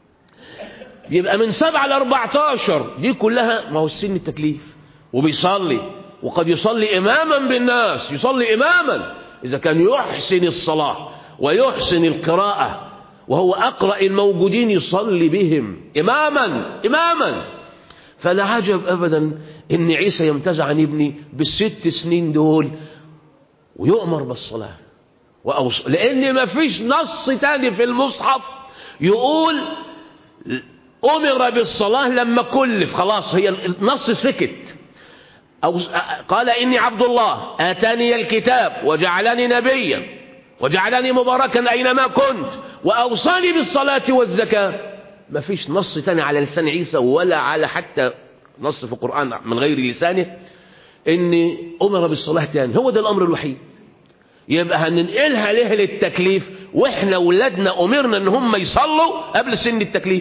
يبقى من 7 ل 14 دي كلها ما هو سن التكليف وبيصلي وقد يصلي إماما بالناس يصلي إماما إذا كان يحسن الصلاة ويحسن القراءة وهو أقرأ الموجودين يصلي بهم إماما إماما فلا عجب أبدا إن عيسى يمتاز عن ابني بالست سنين دول ويؤمر بالصلاة وأوص... لأن ما فيش نص تاني في المصحف يقول أمر بالصلاة لما كلف خلاص هي النص سكت أو قال إني عبد الله آتاني الكتاب وجعلني نبيا وجعلني مباركا أينما كنت وأوصاني بالصلاة والزكاة ما فيش نص تاني على لسان عيسى ولا على حتى نص في القرآن من غير لسانه إن أمر بالصلاة تاني هو ده الأمر الوحيد يبقى هننقلها ليه للتكليف واحنا ولادنا أمرنا ان هم يصلوا قبل سن التكليف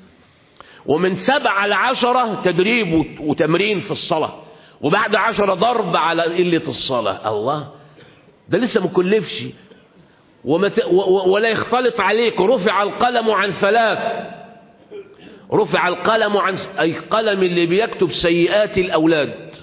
ومن سبعة لعشرة تدريب وتمرين في الصلاة وبعد عشرة ضرب على قلة الصلاة الله ده لسه مكلفش ومت... و... ولا يختلط عليك رفع القلم عن ثلاث رفع القلم عن أي قلم اللي بيكتب سيئات الأولاد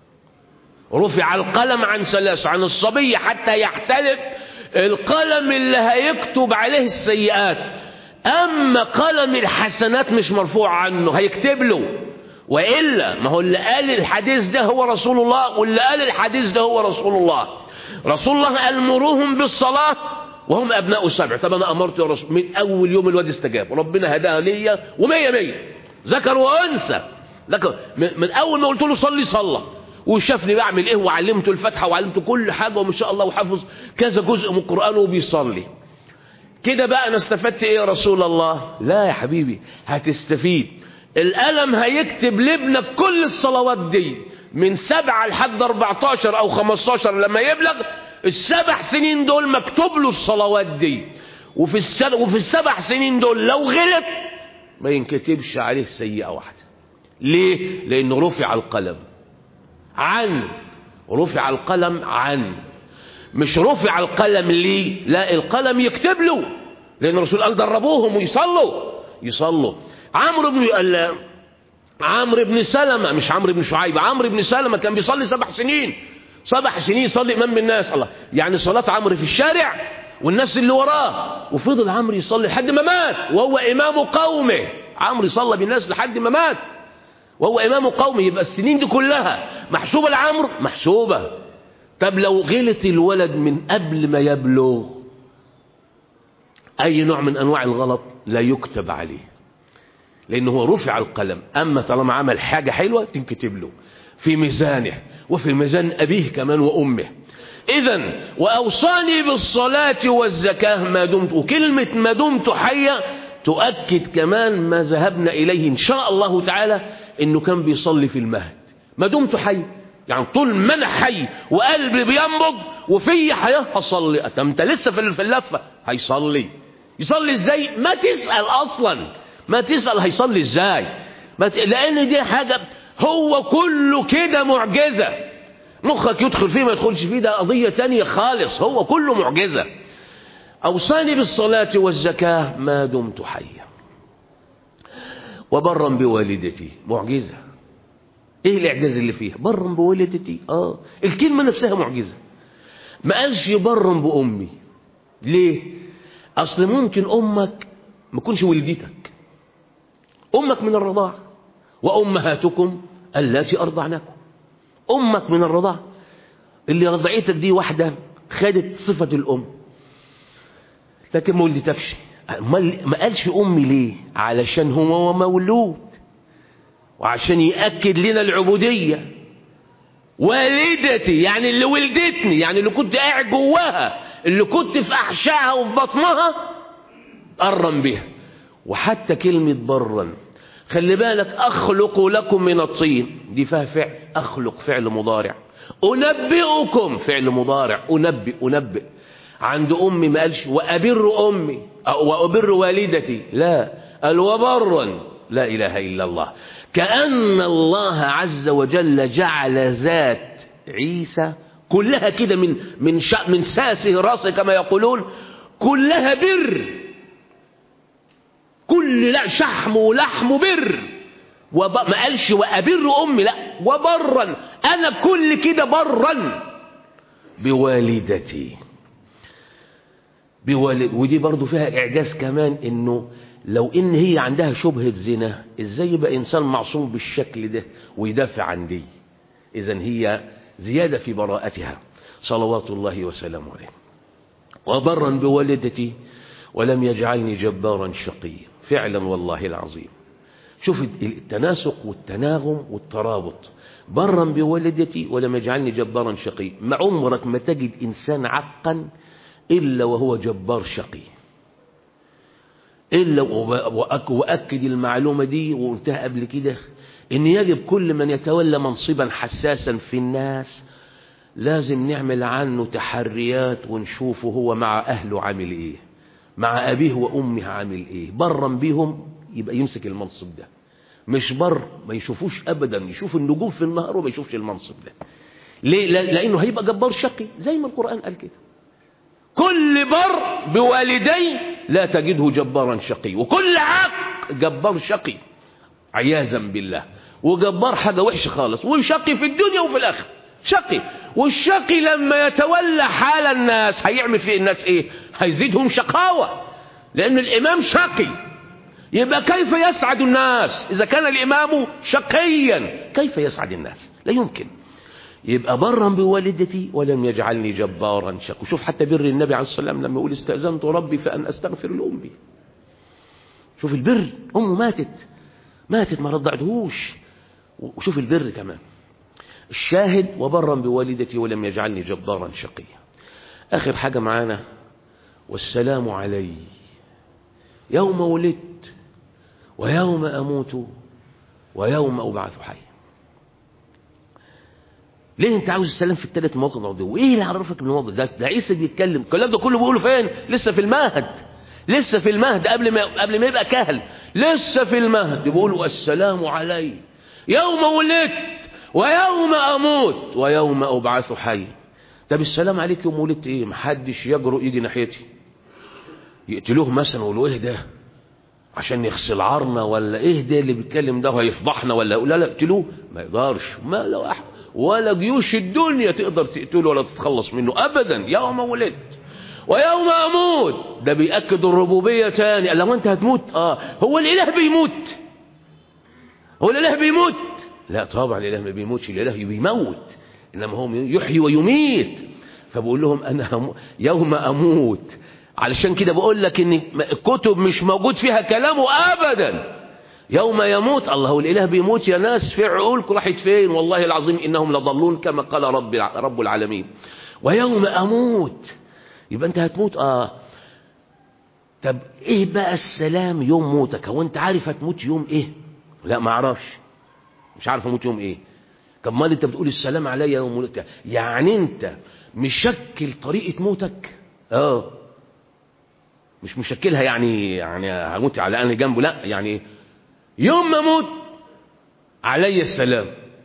رفع القلم عن ثلاث عن الصبي حتى يحتلف القلم اللي هيكتب عليه السيئات أما قلم الحسنات مش مرفوع عنه هيكتب له وإلا ما هو اللي قال الحديث ده هو رسول الله واللي قال الحديث ده هو رسول الله رسول الله قال مروهم بالصلاة وهم أبناء سبع طب أنا أمرت يا رسول من أول يوم الواد استجاب ربنا هداها ليا ومية مية ذكر وأنثى ذكر من أول ما قلت له صلي صلى وشافني بعمل إيه وعلمته الفتحة وعلمته كل حاجة وما شاء الله وحافظ كذا جزء من القرآن وبيصلي كده بقى أنا استفدت إيه يا رسول الله لا يا حبيبي هتستفيد القلم هيكتب لابنك كل الصلوات دي من سبعة لحد 14 أو 15 لما يبلغ السبع سنين دول مكتوب له الصلوات دي وفي, السبع وفي السبع سنين دول لو غلط ما ينكتبش عليه سيئة واحدة ليه؟ لأنه رفع القلم عن رفع القلم عن مش رفع القلم ليه لا القلم يكتب له لأن الرسول قال دربوهم ويصلوا يصلوا عمرو بن عمرو بن سلمة مش عمرو بن شعيب عمرو بن سلمة كان بيصلي سبع سنين سبع سنين يصلي إمام بالناس الله يعني صلاة عمرو في الشارع والناس اللي وراه وفضل عمرو يصلي لحد ما مات وهو إمام قومه عمرو صلى بالناس لحد ما مات وهو إمام قومه يبقى السنين دي كلها محسوبة لعمرو محسوبة طب لو غلط الولد من قبل ما يبلغ أي نوع من أنواع الغلط لا يكتب عليه لأنه هو رفع القلم أما طالما عمل حاجة حلوة تنكتب له في ميزانه وفي ميزان أبيه كمان وأمه إذا وأوصاني بالصلاة والزكاة ما دمت وكلمة ما دمت حيا تؤكد كمان ما ذهبنا إليه إن شاء الله تعالى إنه كان بيصلي في المهد ما دمت حي يعني طول ما أنا حي وقلبي بينبض وفي حياة هصلي أنت لسه في اللفة هيصلي يصلي إزاي ما تسأل أصلا ما تسأل هيصلي إزاي ما ت... لأن دي حاجة هو كله كده معجزة مخك يدخل فيه ما يدخلش فيه ده قضية تانية خالص هو كله معجزة أوصاني بالصلاة والزكاة ما دمت حيا وبرا بوالدتي معجزة ايه الاعجاز اللي فيها برا بوالدتي اه الكلمة نفسها معجزة ما قالش برا بأمي ليه اصل ممكن امك ما تكونش ولدتك امك من الرضاعة وامهاتكم اللاتي ارضعنكم امك من الرضاعة اللي رضعتك دي واحدة خدت صفة الام لكن ما ولدتكش ما قالش امي ليه علشان هو مولود وعشان يأكد لنا العبودية والدتي يعني اللي ولدتني يعني اللي كنت قاعد جواها اللي كنت في أحشائها وفي بطنها قرن بها وحتى كلمة برا خلي بالك أخلق لكم من الطين دي فيها فعل أخلق فعل مضارع أنبئكم فعل مضارع أنبئ أنبئ عند أمي ما قالش وأبر أمي وأبر والدتي لا قال وبرا لا إله إلا الله كأن الله عز وجل جعل ذات عيسى كلها كده من من شا من ساسه راسه كما يقولون كلها بر كل لا شحم ولحم بر وب... ما قالش وأبر أمي لا وبرا أنا كل كده برا بوالدتي بوالد ودي برضو فيها إعجاز كمان إنه لو إن هي عندها شبهة زنا إزاي يبقى إنسان معصوم بالشكل ده ويدافع عن دي إذا هي زيادة في براءتها صلوات الله وسلامه عليه وبرا بوالدتي ولم يجعلني جبارا شقيا فعلا والله العظيم شوف التناسق والتناغم والترابط برا بوالدتي ولم يجعلني جبارا شقي ما عمرك ما تجد إنسان عقا إلا وهو جبار شقي إلا وأكد المعلومة دي وقلتها قبل كده إن يجب كل من يتولى منصبا حساسا في الناس لازم نعمل عنه تحريات ونشوفه هو مع أهله عامل إيه مع أبيه وأمه عامل إيه برا بيهم يبقى يمسك المنصب ده مش بر ما يشوفوش أبدا يشوف النجوم في النهار وما يشوفش المنصب ده ليه لأنه هيبقى جبار شقي زي ما القرآن قال كده كل بر بوالديه لا تجده جبارا شقي وكل عاق جبار شقي عياذا بالله وجبار حاجة وحشة خالص وشقي في الدنيا وفي الآخرة شقي والشقي لما يتولى حال الناس هيعمل في الناس ايه هيزيدهم شقاوة لأن الإمام شقي يبقى كيف يسعد الناس إذا كان الإمام شقيا كيف يسعد الناس لا يمكن يبقى برا بوالدتي ولم يجعلني جبارا شقا شوف حتى بر النبي عليه الصلاة والسلام لما يقول استأذنت ربي فأن أستغفر لأمي شوف البر أمه ماتت ماتت ما رضعتهوش وشوف البر كمان الشاهد وبرا بوالدتي ولم يجعلني جبارا شقيا آخر حاجة معانا والسلام علي يوم ولدت ويوم أموت ويوم أبعث حي ليه انت عاوز السلام في الثلاث مواقف دول وايه اللي عرفك الموضوع ده ده عيسى بيتكلم الكلام ده كله بيقوله فين لسه في المهد لسه في المهد قبل ما قبل ما يبقى كهل لسه في المهد بيقولوا السلام علي يوم ولدت ويوم اموت ويوم ابعث حي طب السلام عليك يوم ولدت ايه محدش يجرؤ يجي ناحيتي يقتلوه مثلا ويقولوا ايه ده عشان يغسل عارنا ولا ايه ده اللي بيتكلم ده هيفضحنا ولا لا لا اقتلوه ما يقدرش ما لو أحد ولا جيوش الدنيا تقدر تقتله ولا تتخلص منه ابدا يوم ولدت ويوم اموت ده بيأكد الربوبية تاني لو انت هتموت اه هو الاله بيموت هو الاله بيموت لا طبعا الاله ما بيموتش الاله بيموت انما هو يحيي ويميت فبقول لهم انا يوم اموت علشان كده بقول لك ان الكتب مش موجود فيها كلامه ابدا يوم يموت الله هو الاله بيموت يا ناس في عقولكم راحت فين والله العظيم انهم لضلون كما قال رب رب العالمين ويوم اموت يبقى انت هتموت اه طب ايه بقى السلام يوم موتك هو انت عارف هتموت يوم ايه لا ما اعرفش مش عارف اموت يوم ايه طب مال انت بتقول السلام عليا يوم موتك يعني انت مشكل طريقه موتك اه مش مشكلها يعني يعني هموت على انا جنبه لا يعني يوم ما اموت علي السلام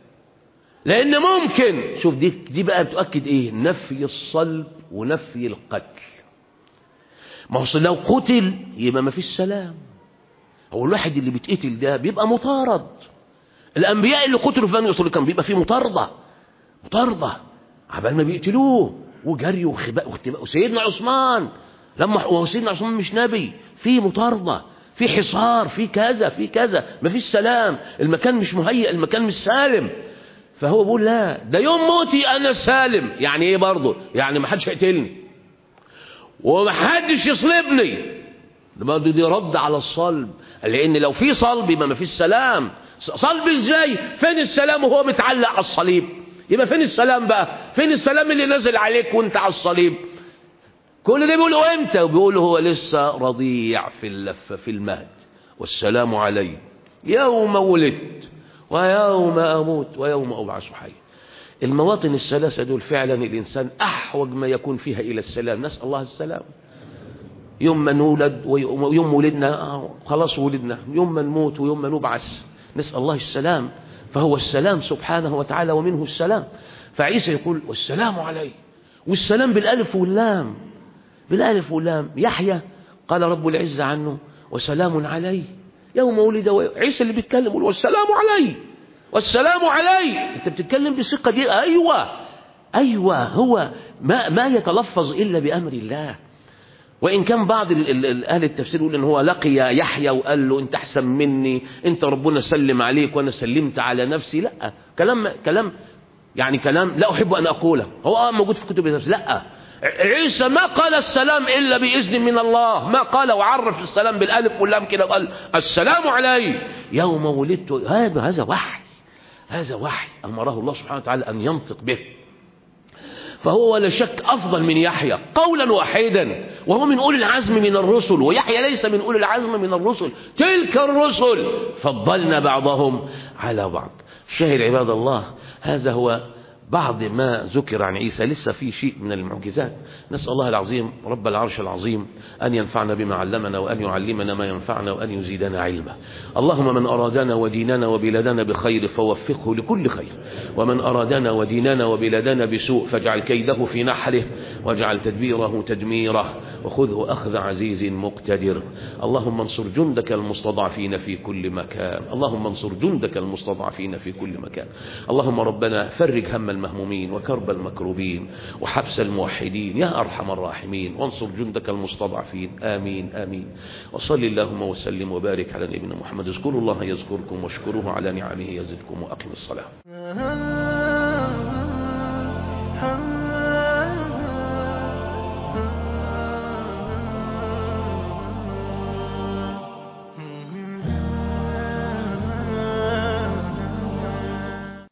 لان ممكن شوف دي دي بقى بتؤكد ايه نفي الصلب ونفي القتل ما هو لو قتل يبقى ما فيش سلام هو الواحد اللي بيتقتل ده بيبقى مطارد الانبياء اللي قتلوا في بني اسرائيل كان بيبقى فيه مطارده مطارده عبال ما بيقتلوه وجري وخباء واختباء وسيدنا عثمان لما وسيدنا عثمان مش نبي في مطارده في حصار في كذا في كذا مفيش سلام المكان مش مهيئ المكان مش سالم فهو بيقول لا ده يوم موتي انا سالم يعني ايه برضه يعني ما حدش هيقتلني وما حدش يصلبني ده برضه دي رد على الصلب لان لو في صلب يبقى ما فيش سلام صلب ازاي فين السلام وهو متعلق على الصليب يبقى فين السلام بقى فين السلام اللي نزل عليك وانت على الصليب كل ده بيقولوا امتى وبيقولوا هو لسه رضيع في اللفة في المهد والسلام علي يوم ولدت ويوم أموت ويوم أبعث حي المواطن الثلاثة دول فعلا الإنسان أحوج ما يكون فيها إلى السلام نسأل الله السلام يوم ما نولد ويوم ولدنا خلاص ولدنا يوم ما نموت ويوم ما نبعث نسأل الله السلام فهو السلام سبحانه وتعالى ومنه السلام فعيسى يقول والسلام علي والسلام بالألف واللام بالالف واللام يحيى قال رب العزة عنه وسلام عليه يوم ولد عيسى اللي بيتكلم يقول والسلام علي والسلام علي انت بتتكلم بالثقة دي ايوه ايوه هو ما ما يتلفظ الا بامر الله وان كان بعض اهل التفسير يقول ان هو لقي يحيى وقال له انت احسن مني انت ربنا سلم عليك وانا سلمت على نفسي لا كلام كلام يعني كلام لا احب ان اقوله هو اه موجود في كتب التفسير لا عيسى ما قال السلام إلا بإذن من الله ما قال وعرف السلام بالألف واللام كده قال السلام علي يوم ولدت هذا هذا وحي هذا وحي أمره الله سبحانه وتعالى أن ينطق به فهو ولا شك أفضل من يحيى قولا واحدا وهو من أولي العزم من الرسل ويحيى ليس من أولي العزم من الرسل تلك الرسل فضلنا بعضهم على بعض شاهد عباد الله هذا هو بعض ما ذكر عن عيسى لسه في شيء من المعجزات نسأل الله العظيم رب العرش العظيم أن ينفعنا بما علمنا وأن يعلمنا ما ينفعنا وأن يزيدنا علما اللهم من أرادنا وديننا وبلادنا بخير فوفقه لكل خير ومن أرادنا وديننا وبلادنا بسوء فاجعل كيده في نحره واجعل تدبيره تدميره وخذه أخذ عزيز مقتدر اللهم انصر جندك المستضعفين في كل مكان اللهم انصر جندك المستضعفين في كل مكان اللهم ربنا فرج هم المهمومين وكرب المكروبين وحبس الموحدين يا أرحم الراحمين وانصر جندك المستضعفين آمين آمين وصل اللهم وسلم وبارك على نبينا محمد اذكروا الله يذكركم واشكروه على نعمه يزدكم وأقم الصلاة